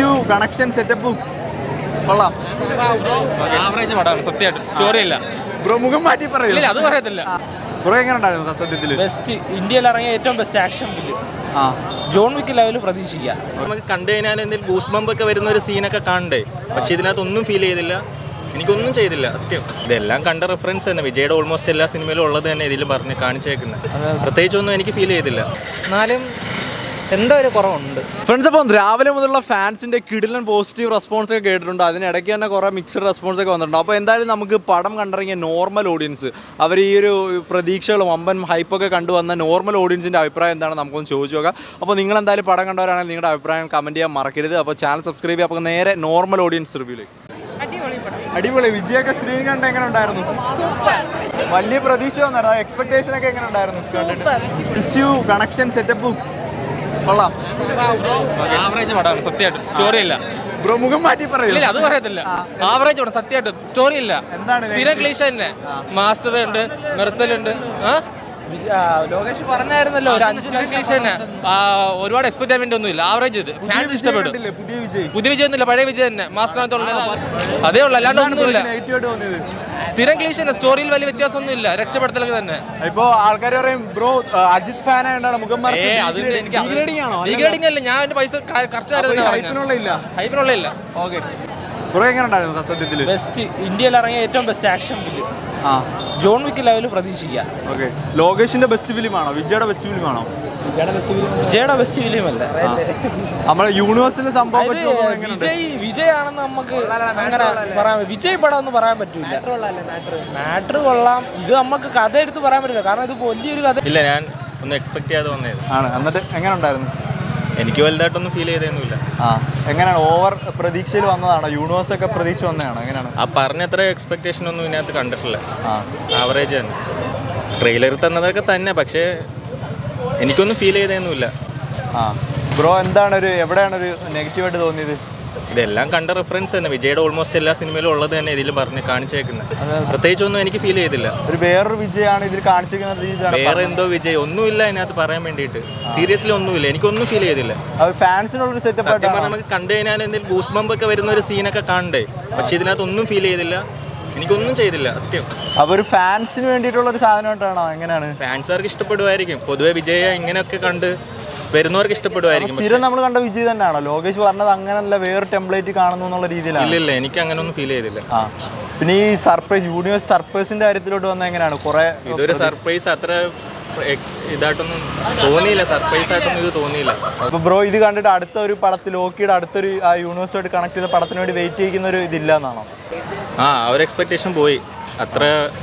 ദൃശ്യു connection സെറ്റപ്പും കൊള്ളാം average പടമാണ് സത്യമായിട്ടും സ്റ്റോറി ഇല്ല ബ്രോ മുഖം മാറ്റി ഇല്ല പറയില്ല അത് പറയത്തില്ല ബ്രോ എങ്ങനെ ഉണ്ടായിരുന്നു സത്യത്തിൽ ബെസ്റ്റ് ഇന്ത്യയിൽ ഇറങ്ങിയ ഏറ്റവും ബെസ്റ്റ് ആക്ഷൻ ഫിലിം ആ ജോൺ വിക്ക് ലെവൽ പ്രതീക്ഷിക്കാം നമുക്ക് കണ്ടു കഴിഞ്ഞാൽ എന്തെങ്കിലും ഗൂസ് ബമ്പ് ഒക്കെ വരുന്ന ഒരു സീനൊക്കെ കാണണ്ടേ പക്ഷെ ഇതിനകത്ത് ഒന്നും ഫീൽ ചെയ്തില്ല എനിക്കൊന്നും ചെയ്തില്ല സത്യം ഇതെല്ലാം കണ്ട റെഫറൻസ് തന്നെ വിജയുടെ ഓൾമോസ്റ്റ് എല്ലാ സിനിമയിലും ഉള്ളത് തന്നെ ഇതിൽ പറഞ്ഞ് കാണിച്ചേക്കുന്നത് പ്രത്യേകിച്ചൊന്നും എനിക്ക് ഫീൽ ചെയ്തില്ല എന്നാലും എന്തോ ഒരു കുറവുണ്ട് ഫ്രണ്ട്സ് അപ്പം രാവിലെ മുതലുള്ള ഫാൻസിന്റെ കിടിലൻ പോസിറ്റീവ് റെസ്പോൺസ് ഒക്കെ കേട്ടിട്ടുണ്ട് അതിനിടയ്ക്ക് തന്നെ കുറേ മിക്സഡ് റെസ്പോൺസ് ഒക്കെ വന്നിട്ടുണ്ട് അപ്പോൾ എന്തായാലും നമുക്ക് പടം കണ്ടിറങ്ങിയ നോർമൽ ഓഡിയൻസ് അവർ ഈ ഒരു പ്രതീക്ഷകളും അമ്പൻ ഹൈപ്പൊക്കെ കണ്ടുവന്ന നോർമൽ ഓഡിയൻസിൻ്റെ അഭിപ്രായം എന്താണ് നമുക്കൊന്ന് ചോദിച്ചു നോക്കാം അപ്പോൾ നിങ്ങൾ എന്തായാലും പടം കണ്ടവരാണെങ്കിൽ നിങ്ങളുടെ അഭിപ്രായം കമൻറ്റ് ചെയ്യാൻ മറക്കരുത് അപ്പോൾ ചാനൽ സബ്സ്ക്രൈബ് ചെയ്യുക അപ്പോൾ നേരെ നോർമൽ ഓഡിയൻസ് റിവ്യൂലേക്ക് അടിപൊളി വിജയൊക്കെ സ്ക്രീൻ കണ്ട എങ്ങനെ ഉണ്ടായിരുന്നു വലിയ പ്രതീക്ഷ വന്നായിരുന്നു എക്സ്പെക്ടേഷൻ ഒക്കെ എങ്ങനെ ഉണ്ടായിരുന്നു കണക്ഷൻ സെറ്റപ്പും കൊള്ളാം ആവറേജ് പടമാണ് സത്യമായിട്ടും സ്റ്റോറി ഇല്ല ബ്രോ മുഖം മാറ്റി ഇല്ല പറയില്ല അത് പറയത്തില്ല ആവറേജ് പടം സത്യമായിട്ടും സ്റ്റോറി ഇല്ല എന്താണ് സ്ഥിരം ക്ലീശ തന്നെ മാസ്റ്റർ ഉണ്ട് മെർസൽ ഉണ്ട് ആ ലോകേഷ് പറഞ്ഞായിരുന്നല്ലോ ഒരു അഞ്ച് സ്ഥിരം ക്ലീശ തന്നെ ആ, ഒരുപാട് എക്സ്പെക്ട് ചെയ്യാൻ വേണ്ടി ഒന്നുമില്ല ആവറേജ് ഇത് ഫാൻസ് ഇഷ്ടപ്പെടും കണ്ടില്ലേ? പുതിയ വിജയ് പുതിയ വിജയം ഒന്നുമില്ല പഴയ വിജയം തന്നെ മാസ്റ്ററിനകത്തുള്ളത് അതേ ഉള്ളൂ അല്ലാണ്ട് ഒന്നുമില്ല നെഗറ്റീവ് ആയിട്ട് തോന്നിയത് സ്ഥിരം ക്ലീശ തന്നെ സ്റ്റോറിയിൽ വലിയ വ്യത്യാസമൊന്നുമില്ല രക്ഷപ്പെടുത്തലൊക്കെ തന്നെ ഇപ്പൊ ആൾക്കാർ പറയും ബ്രോ അജിത് ഫാൻ ആയതുകൊണ്ടാണ് മുഖം ഏ അതിന് എനിക്ക് ഡിഗ്രേഡിംഗ് ആണോ ഡിഗ്രേഡിംഗ് അല്ല ഞാൻ എന്റെ പൈസ കറക്റ്റ് ആയിരുന്നു തന്നെ പറഞ്ഞത് ഹൈപ്പിനുള്ള ഇല്ല ഹൈപ്പിനുള്ള ഇല്ല ഓക്കെ ബ്രോ എങ്ങനെ ഉണ്ടായിരുന്നു സത്യത്തില് ബെസ്റ്റ് ഇന്ത്യയിൽ ഇറങ്ങിയ ഏറ്റവും ബെസ്റ്റ് ആക്ഷൻ ഫിലിം ആ ജോൺ വിക്ക് ലെവൽ പ്രതീക്ഷിക്കാം ഓക്കെ ലോകേഷിന്റെ ബെസ്റ്റ് ഫിലിം ആണോ വിജയുടെ ബെസ്റ്റ് ഫിലിം ആണോ വിജയുടെ ബെസ്റ്റ് ഫിലിം അല്ല നമ്മളെ യൂണിവേഴ്സിന്റെ സംഭവം വെച്ച് നോക്കുമ്പോൾ ഇത് എങ്ങനെയുണ്ട് വിജയ് വിജയ് ആണെന്ന് നമുക്ക് അങ്ങനെ പറയാൻ വിജയ് പടം എന്ന് പറയാൻ പറ്റൂല മാറ്റർ കൊള്ളാം ഇത് നമുക്ക് കഥ എടുത്ത് പറയാൻ പറ്റില്ല കാരണം ഇത് വലിയൊരു കഥ ഇല്ല ഞാൻ ഒന്നും എക്സ്പെക്ട് ചെയ്യാതെ വന്നത് ആണ് എന്നിട്ട് എങ്ങനെ ഉണ്ടായിരുന്നു എനിക്ക് വലുതായിട്ടൊന്നും ഫീൽ ചെയ്തൊന്നുമില്ല ആ എങ്ങനെയാണ് ഓവർ പ്രതീക്ഷയിൽ വന്നതാണോ യൂണിവേഴ്സ് ഒക്കെ പ്രതീക്ഷ വന്നതാണോ എങ്ങനെയാണ് ആ പറഞ്ഞത്ര എക്സ്പെക്ടേഷൻ ഒന്നും ഇതിനകത്ത് കണ്ടിട്ടില്ല ആ ആവറേജ് തന്നെ ട്രെയിലർ തന്നതൊക്കെ തന്നെ പക്ഷേ എനിക്കൊന്നും ഫീൽ ചെയ്തൊന്നുമില്ല ആ ബ്രോ എന്താണ് ഒരു എവിടെയാണ് ഒരു നെഗറ്റീവായിട്ട് തോന്നിയത് ഇതെല്ലാം കണ്ട റെഫറൻസ് തന്നെ വിജയുടെ ഓൾമോസ്റ്റ് എല്ലാ സിനിമയിലും ഉള്ളത് തന്നെ ഇതിൽ പറഞ്ഞ് കാണിച്ചേക്കുന്നത് പ്രത്യേകിച്ചൊന്നും എനിക്ക് ഫീൽ ചെയ്തില്ല ഒരു വേറൊരു വിജയാണ് ഇതിൽ കാണിച്ചിരിക്കുന്ന രീതിയിലാണ് വേറെ എന്തോ വിജയ് ഒന്നുമില്ല അതിനകത്ത് പറയാൻ വേണ്ടിയിട്ട് സീരിയസ്ലി ഒന്നുമില്ല എനിക്കൊന്നും ഫീൽ ചെയ്തില്ല അത് ഫാൻസിനുള്ളൊരു സെറ്റപ്പ് സത്യം ആയിട്ടാണ് പറഞ്ഞാൽ നമുക്ക് കണ്ടു കഴിഞ്ഞാൽ എന്തെങ്കിലും ഗൂസ് ബമ്പ് ഒക്കെ വരുന്ന ഒരു സീനൊക്കെ കാണണ്ടേ പക്ഷെ ഇതിനകത്ത് ഒന്നും ഫീൽ ചെയ്തില്ല എനിക്കൊന്നും ചെയ്തില്ല സത്യം അപ്പൊ ഒരു ഫാൻസിന് വേണ്ടിയിട്ടുള്ള ഒരു സാധനമായിട്ടാണോ എങ്ങനെയാണ് ഫാൻസുകാർക്ക് ഇഷ്ടപ്പെടുമായിരിക്കും പൊതുവെ വിജയ ഇങ്ങനെയൊക്കെ കണ്ട് വരുന്നവർക്ക് ഇഷ്ടപ്പെടുമായിരിക്കും പക്ഷേ സ്ഥിരം നമ്മൾ കണ്ട വിജയ് തന്നെയാണോ ലോകേഷ് പറഞ്ഞത് അങ്ങനല്ല വേറെ ടെംപ്ലേറ്റ് കാണുന്നു എന്നുള്ള രീതിയിലാണ് ഇല്ല ഇല്ല എനിക്ക് അങ്ങനെ ഒന്നും ഫീൽ ചെയ്തില്ല ആ പിന്നെ ഈ സർപ്രൈസ് യൂണിവേഴ്സ് സർപ്രൈസിന്റെ കാര്യത്തിലോട്ട് വന്ന എങ്ങനെയാണ് കുറെ ഇതൊരു സർപ്രൈസ് അത്ര എക്സ് ഇതായിട്ടൊന്നും തോന്നിയില്ല സർപ്രൈസ് ആയിട്ടൊന്നും ഇത് തോന്നിയില്ല അപ്പൊ ബ്രോ ഇത് കണ്ടിട്ട് അടുത്ത ഒരു പടത്തിൽ ലോക്കിയുടെ അടുത്തൊരു ആ യൂണിവേഴ്സുമായിട്ട് കണക്ട് ചെയ്ത പടത്തിന് വേണ്ടി വെയിറ്റ് ചെയ്യുന്ന ഒരു ഇതില്ല എന്നാണോ ആ ആ ഒരു എക്സ്പെക്റ്റേഷൻ പോയി അത്ര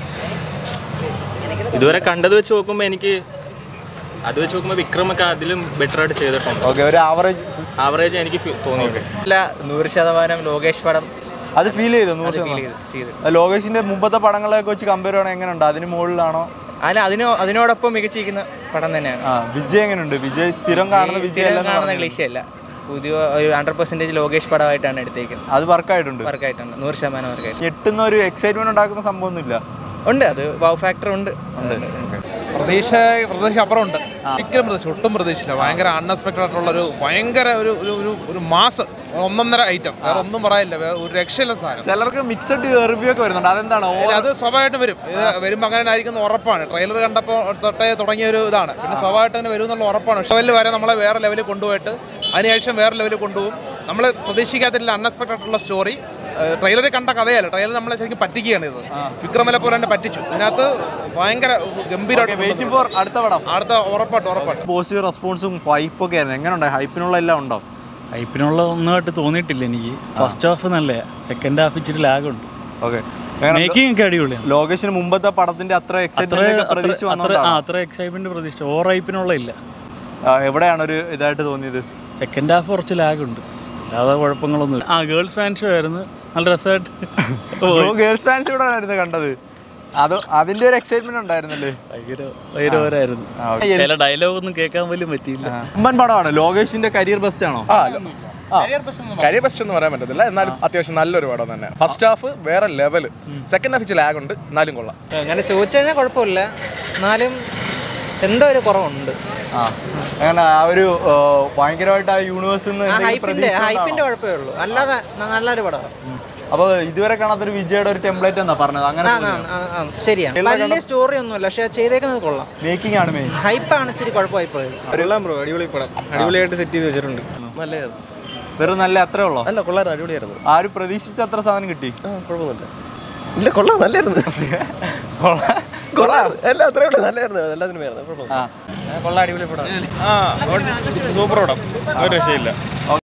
ഇതുവരെ കണ്ടത് വെച്ച് നോക്കുമ്പോൾ എനിക്ക് അത് വെച്ച് നോക്കുമ്പോൾ വിക്രമൊക്കെ അതിലും ബെറ്റർ ആയിട്ട് ചെയ്തിട്ടുണ്ട് ഓക്കെ ഒരു ആവറേജ് ആവറേജ് എനിക്ക് തോന്നി അല്ല നൂറ് ശതമാനം ലോകേഷ് പടം അത് ഫീൽ ചെയ്തു നൂറ് ശതമാനം. ചെയ്തു ആ, ലോകേഷിന്റെ മുമ്പത്തെ പടങ്ങളെയൊക്കെ വെച്ച് കമ്പയർ ചെയ്യണമെങ്കിൽ എങ്ങനെയുണ്ട് അതിന് മുകളിലാണോ അല്ല അതിനോ അതിനോടൊപ്പം മികച്ചിരിക്കുന്ന പടം തന്നെയാണ് ആ വിജയ് എങ്ങനെയുണ്ട് വിജയ് സ്ഥിരം കാണുന്ന വിജയ് സ്ഥിരം അല്ലെന്ന് കാണുന്ന പറഞ്ഞില്ലേ? ക്ലീശയല്ല പുതിയ ഒരു ഹൺഡ്രഡ് പെർസെൻറ്റേജ് ലോകേഷ് പടമായിട്ടാണ് എടുത്തേക്കുന്നത് അത് വർക്കായിട്ടുണ്ട് വർക്കായിട്ടുണ്ട് നൂറ് ശതമാനം വർക്കായിട്ട് ഞെട്ടുന്ന ഒരു എക്സൈറ്റ്മെന്റ് ഉണ്ടാക്കുന്ന സംഭവമൊന്നുമില്ല ഉണ്ട് അത് വൗ ഫാക്ടർ ഉണ്ട് പ്രതീക്ഷ പ്രതീക്ഷ അപ്പുറമുണ്ട് ഒരിക്കലും പ്രതീക്ഷ ഒട്ടും പ്രതീക്ഷയില്ല ഭയങ്കര അൺഎക്സ്പെക്ടഡ് ആയിട്ടുള്ള ഒരു ഭയങ്കര ഒരു ഒരു ഒരു ഒരു മാസ് ഒന്നൊന്നര ഐറ്റം വേറെ ഒന്നും പറയാനില്ല വേറെ ഒരു രക്ഷയില്ല സാധനം ചിലർക്ക് മിക്സഡ് റിവ്യൂ ഒക്കെ വരുന്നുണ്ട് അതെന്താണ് ഇല്ല, അത് സ്വാഭാവികമായിട്ടും വരും ഇത് വരുമ്പോൾ അങ്ങനെ ആയിരിക്കും എന്ന് ഉറപ്പാണ് ട്രെയിലർ കണ്ടപ്പോൾ തൊട്ടേ തുടങ്ങിയ ഒരു ഇതാണ് പിന്നെ സ്വാഭാവികമായിട്ട് തന്നെ വരും എന്നുള്ള ഉറപ്പാണ് ലെവലിൽ വരെ നമ്മളെ വേറെ ലെവലിൽ കൊണ്ടുപോയിട്ട് അതിനുശേഷം വേറെ ലെവലിൽ കൊണ്ടുപോകും നമ്മൾ പ്രതീക്ഷിക്കാത്തില്ല അൺഎക്സ്പെക്ടഡ് ആയിട്ടുള്ള സ്റ്റോറി ട്രെയിലറിൽ കണ്ട കഥയല്ല ട്രെയിലർ നമ്മളെ ശരിക്കും പറ്റിക്കുകയാണ് ഇത് വിക്രമലെ പോലെ തന്നെ പറ്റിച്ചു ഇതിനകത്ത് ഭയങ്കര ഗംഭീരമായിട്ട് വെയിറ്റിംഗ് ഫോർ അടുത്ത പടം അടുത്ത ഉറപ്പായിട്ട് ഉറപ്പായിട്ട് പോസിറ്റീവ് റെസ്പോൺസും ഹൈപ്പൊക്കെ ആയിരുന്നു എങ്ങനെ ഉണ്ട് ഹൈപ്പിനുള്ള എല്ലാം ഉണ്ടോ ഹൈപ്പിനുള്ള ഒന്നുമായിട്ട് തോന്നിയിട്ടില്ല എനിക്ക് ഫസ്റ്റ് ഹാഫ് നല്ല സെക്കൻഡ് ഹാഫ് ഇച്ചിരി ലാഗുണ്ട് ഓക്കെ മേക്കിംഗ് ഒക്കെ അടിപൊളിയാണ് ലോകേഷിന് മുമ്പത്തെ പടത്തിന്റെ അത്ര അത്ര എക്സൈറ്റ്മെന്റ് അത്ര- പ്രതീക്ഷ അത്ര ആ വന്നോണ്ടാണോ? അത്ര എക്സൈറ്റ്മെന്റ് പ്രതീക്ഷിച്ചു ഓവർ ഹൈപ്പിനുള്ള ഇല്ല ആ, എവിടെയാണ് ഒരു ഇതായിട്ട് തോന്നിയത് സെക്കൻഡ് ഹാഫ് കുറച്ച് ലാഗുണ്ട് അല്ലാതെ കുഴപ്പങ്ങളൊന്നും ആ ഗേൾസ് ഫാൻ ഷോ ആയിരുന്നു നല്ല രസമായിട്ട് ഗേൾസ് ഫാൻസ് ഇവിടെ ആയിരുന്നു കണ്ടത് അത് അതിന്റെ ഒരു എക്സൈറ്റ്മെന്റ് ഉണ്ടായിരുന്നല്ലേ ഭയങ്കര ഭയങ്കരമായിരുന്നു ആ, ഓക്കേ. ചില ഡയലോഗ് ഒന്നും കേൾക്കാൻ പോലും പറ്റിയില്ല അമ്പൻ പടമാണ് ലോകേഷിന്റെ കരിയർ ബെസ്റ്റ് ആണോ കരിയർ ബെസ്റ്റ് എന്ന് പറയാൻ പറ്റത്തില്ല എന്നാലും അത്യാവശ്യം നല്ലൊരു പടം തന്നെ ഫസ്റ്റ് ഹാഫ് വേറെ ലെവൽ സെക്കൻഡ് ഹാഫ് ഇച്ചിരി ലാഗ് ഉണ്ട് എന്നാലും കൊള്ളാം അങ്ങനെ ചോദിച്ചു കഴിഞ്ഞാൽ കുഴപ്പമില്ല എന്നാലും എന്തോ ഒരു കുറവുണ്ട് ആ അങ്ങനെ ആ ഒരു ആ, ഭയങ്കരമായിട്ട് ആ യൂണിവേഴ്സിൽ നിന്ന് ആ എന്തെങ്കിലും ഹൈപ്പിന്റെ പ്രതീക്ഷ ഹൈപ്പിന്റെ കൊണ്ടാണോ? കുഴപ്പമേ ഉള്ളൂ അല്ലാതെ ന- നല്ലൊരു പടമാണ് അപ്പൊ ഇതുവരെ കാണാത്തൊരു വിജയുടെ ഒരു ടെംപ്ലേറ്റ് എന്നാ പറഞ്ഞത് അങ്ങനെ ആ, ആ, ആ, ആ, ശരിയാണ് വലിയ സ്റ്റോറി ഒന്നുമില്ല പക്ഷെ ചെയ്തേക്കുന്നത് കൊള്ളാം മേക്കിംഗ് ആണ് മെയിൻ ഹൈപ്പാണ് ഇച്ചിരി കുഴപ്പമായി പോയത് കൊള്ളാം ബ്രോ അടിപൊളി പടം അടിപൊളിയായിട്ട് സെറ്റ് ചെയ്ത് വെച്ചിട്ടുണ്ട് നല്ലതായിരുന്നു വെറും നല്ല അത്രേ ഉള്ളോ അല്ല കൊള്ളായിരുന്നു അടിപൊളിയായിരുന്നു ആരും പ്രതീക്ഷിച്ച അത്ര സാധനം കിട്ടി ആ കുഴപ്പമൊന്നുമില്ല ഇല്ല കൊള്ളാം നല്ലായിരുന്നു കൊള്ളാം എല്ലാം അത്രേ ഉള്ളൂ നല്ലായിരുന്നു എല്ലാത്തിനും ആയിരുന്നു കുഴപ്പമില്ല ആ കൊള്ളാം അടിപൊളി പടം ആ സൂപ്പർ പടം ഒരു രക്ഷയില്ല